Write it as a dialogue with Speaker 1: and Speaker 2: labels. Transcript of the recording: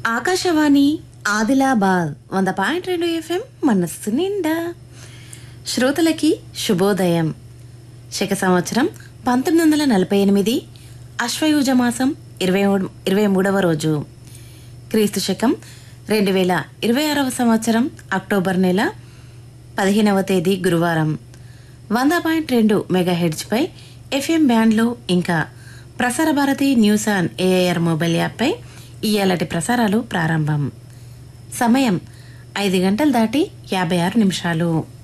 Speaker 1: ఆకాశవాణి ఆదిలాబాద్ వంద పాయింట్ రెండు ఎఫ్ఎం మనస్సు నిండా శ్రోతలకి శుభోదయం శక సంవత్సరం పంతొమ్మిది వందల నలభై ఎనిమిది అశ్వయుజ మాసం ఇరవై మూడు- ఇరవై మూడవ రోజు క్రీస్తు శకం రెండు వేల ఇరవై ఆరవ సంవత్సరం అక్టోబర్ నెల పదిహేనవ తేదీ గురువారం వంద పాయింట్ రెండు మెగా హెడ్జ్పై ఎఫ్ఎం బ్యాండ్లో ఇంకా Prasar Bharati news on AIR mobile యాప్పై ఇయాలటి ప్రసారాలు ప్రారంభం సమయం ఐదు గంటలు దాటి యాభై ఆరు నిమిషాలు